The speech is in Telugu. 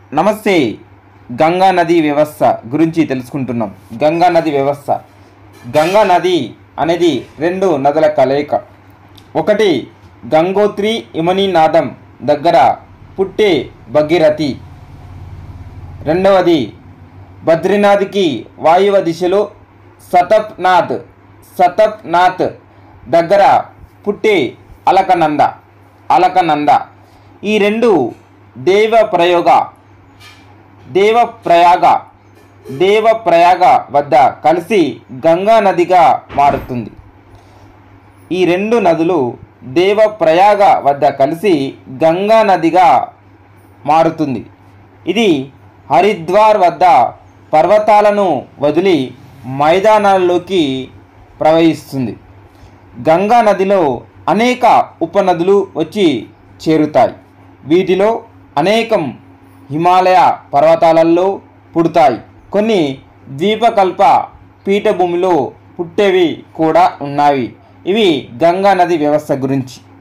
నమస్తే గంగా నది వ్యవస్థ గురించి తెలుసుకుంటున్నాం గంగా నది వ్యవస్థ గంగా నది అనేది రెండు నదుల కలయిక ఒకటి గంగోత్రి ఇమనీనాథం దగ్గర పుట్టే భగీరథి రెండవది బద్రీనాథ్కి వాయువ దిశలో సతప్నాథ్ సతప్నాథ్ దగ్గర పుట్టే అలకనంద అలకనంద ఈ రెండు దేవ ప్రయోగ దేవప్రయాగ దేవప్రయాగ వద్ద కలిసి గంగా నదిగా మారుతుంది ఈ రెండు నదులు దేవప్రయాగ వద్ద కలిసి గంగా నదిగా మారుతుంది ఇది హరిద్వార్ వద్ద పర్వతాలను వదిలి మైదానాల్లోకి ప్రవహిస్తుంది గంగా నదిలో అనేక ఉపనదులు వచ్చి చేరుతాయి వీటిలో అనేకం హిమాలయ పర్వతాలలో పుడతాయి కొన్ని ద్వీపకల్ప పీఠభూమిలో పుట్టేవి కూడా ఉన్నాయి ఇవి గంగా నది వ్యవస్థ గురించి